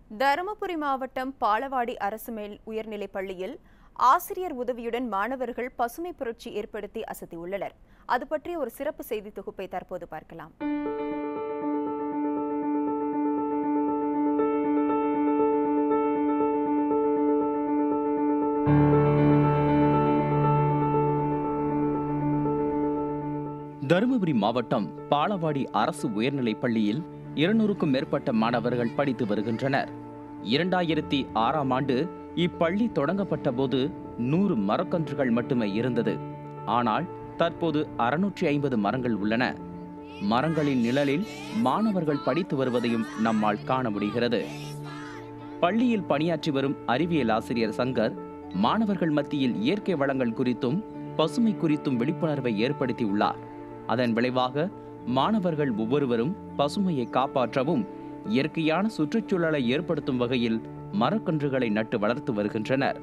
தருமபுரி மாவட்டம் பாலவாடி அரசு மேல் உயர்நிலைப் பள்ளியில் ஆசிரியர் உதவியுடன் மாணவர்கள் பசுமை புரட்சி ஏற்படுத்தி அசத்தியுள்ளனர் அது பற்றிய ஒரு சிறப்பு செய்தி தொகுப்பை தற்போது பார்க்கலாம் தருமபுரி மாவட்டம் பாலவாடி அரசு உயர்நிலைப் பள்ளியில் இருநூறுக்கும் மேற்பட்ட மாணவர்கள் படித்து வருகின்றனர் இரண்டாயிரத்தி ஆறாம் ஆண்டு இப்பள்ளி தொடங்கப்பட்ட போது நூறு மரக்கன்றுகள் மட்டுமே இருந்தது ஆனால் தற்போது அறுநூற்றி ஐம்பது மரங்கள் உள்ளன மரங்களின் நிழலில் மாணவர்கள் படித்து வருவதையும் நம்மால் காண முடிகிறது பள்ளியில் பணியாற்றி வரும் அறிவியல் ஆசிரியர் சங்கர் மாணவர்கள் மத்தியில் இயற்கை வளங்கள் குறித்தும் பசுமை குறித்தும் விழிப்புணர்வை ஏற்படுத்தியுள்ளார் அதன் விளைவாக மாணவர்கள் ஒவ்வொருவரும் பசுமையை காப்பாற்றவும் இயற்கையான சுற்றுச்சூழலை ஏற்படுத்தும் வகையில் மரக்கன்றுகளை நட்டு வளர்த்து வருகின்றனர்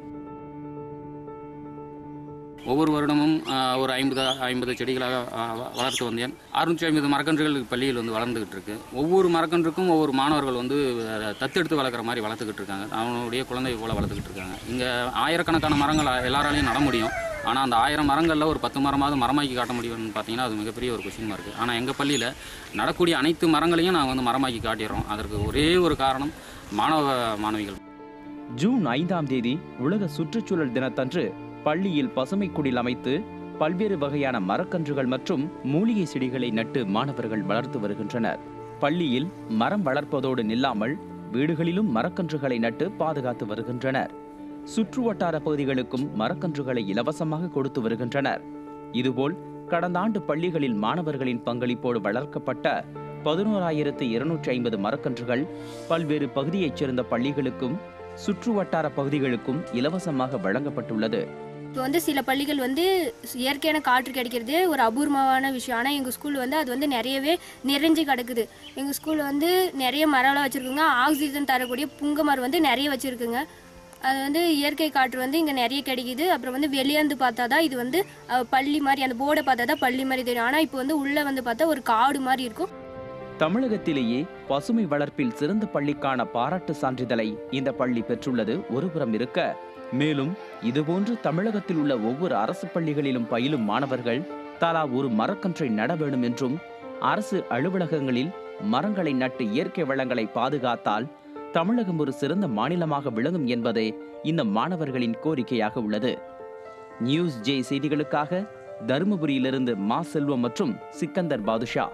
ஒவ்வொரு வருடமும் ஆ, ஒரு ஐம்பது ஐம்பது செடிகளாக ஆ, வ- வளர்த்து வந்தேன் அறுநூற்றி ஐம்பது மரக்கன்றுகள் பள்ளியில் வந்து வளர்ந்துக்கிட்டு இருக்கு ஒவ்வொரு மரக்கன்றுக்கும் ஒவ்வொரு மாணவர்கள் வந்து அ, தத்தெடுத்து வளர்க்குற மாதிரி வளர்த்துக்கிட்டு இருக்காங்க அவனுடைய குழந்தை போல வளர்த்துக்கிட்டு இருக்காங்க இங்கே ஆயிரக்கணக்கான மரங்கள் எல்லாராலையும் நட முடியும் ஆனால் அந்த ஆயிரம் மரங்களில் ஒரு பத்து மரமாவது மரமாக்கி காட்ட முடியும்னு பார்த்தீங்கன்னா அது மிகப்பெரிய ஒரு கொஷின் இருக்குது ஆனால் எங்கள் பள்ளியில் நடக்கூடிய அனைத்து மரங்களையும் நாங்கள் வந்து மரமாக்கி காட்டிடுறோம் அதற்கு ஒரே ஒரு காரணம் மாணவ மாணவிகள் ஜூன் ஐந்தாம் தேதி உலக சுற்றுச்சூழல் தினத்தன்று பள்ளியில் பசுமை குடில் அமைத்து பல்வேறு வகையான மரக்கன்றுகள் மற்றும் மூலிகை செடிகளை நட்டு மாணவர்கள் வளர்த்து வருகின்றனர் பள்ளியில் மரம் வளர்ப்பதோடு நில்லாமல் வீடுகளிலும் மரக்கன்றுகளை நட்டு பாதுகாத்து வருகின்றனர் சுற்று வட்டார பகுதிகளுக்கும் மரக்கன்றுகளை இலவசமாக கொடுத்து வருகின்றனர் இதுபோல் கடந்த ஆண்டு பள்ளிகளில் மாணவர்களின் பங்களிப்போடு வளர்க்கப்பட்ட பதினோராயிரத்து இருநூற்றி ஐம்பது மரக்கன்றுகள் பல்வேறு பகுதியைச் சேர்ந்த பள்ளிகளுக்கும் சுற்று வட்டார பகுதிகளுக்கும் இலவசமாக வழங்கப்பட்டுள்ளது இப்போ வந்து சில பள்ளிகள் வந்து இயற்கையான காற்று கிடைக்கிறது ஒரு அபூர்வமான விஷயம் ஆனால் எங்கள் ஸ்கூல் வந்து அது வந்து நிறையவே நிறைஞ்சு கிடக்குது எங்கள் ஸ்கூலில் வந்து நிறைய மரம்லாம் வச்சுருக்குங்க ஆக்சிஜன் தரக்கூடிய புங்க மரம் வந்து நிறைய வச்சுருக்குங்க அது வந்து இயற்கை காற்று வந்து இங்கே நிறைய கிடைக்குது அப்புறம் வந்து வெளியேந்து பார்த்தா தான் இது வந்து அஹ், பள்ளி மாதிரி அந்த போர்டை பார்த்தா தான் பள்ளி மாதிரி தெரியும் ஆனால் இப்போ வந்து உள்ளே வந்து பார்த்தா ஒரு காடு மாதிரி இருக்கும் தமிழகத்திலேயே பசுமை வளர்ப்பில் சிறந்த பள்ளிக்கான பாராட்டு சான்றிதழை இந்த பள்ளி பெற்றுள்ளது ஒருபுறம் இருக்க மேலும் இதுபோன்று தமிழகத்தில் உள்ள ஒவ்வொரு அரசு பள்ளிகளிலும் பயிலும் மாணவர்கள் தலா ஒரு மரக்கன்றை நட வேண்டும் என்றும் அரசு அலுவலகங்களில் மரங்களை நட்டு இயற்கை வளங்களை பாதுகாத்தால் தமிழகம் ஒரு சிறந்த மாநிலமாக விளங்கும் என்பதே இந்த மாணவர்களின் கோரிக்கையாக உள்ளது நியூஸ் ஜே செய்திகளுக்காக தருமபுரியிலிருந்து மா செல்வம் மற்றும் சிக்கந்தர் பாதுஷா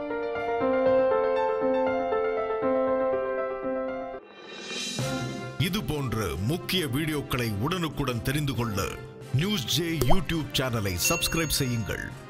இது போன்ற முக்கிய வீடியோக்களை உடனுக்குடன் தெரிந்து கொள்ள நியூஸ் ஜே யூடியூப் சேனலை சப்ஸ்கிரைப் செய்யுங்கள்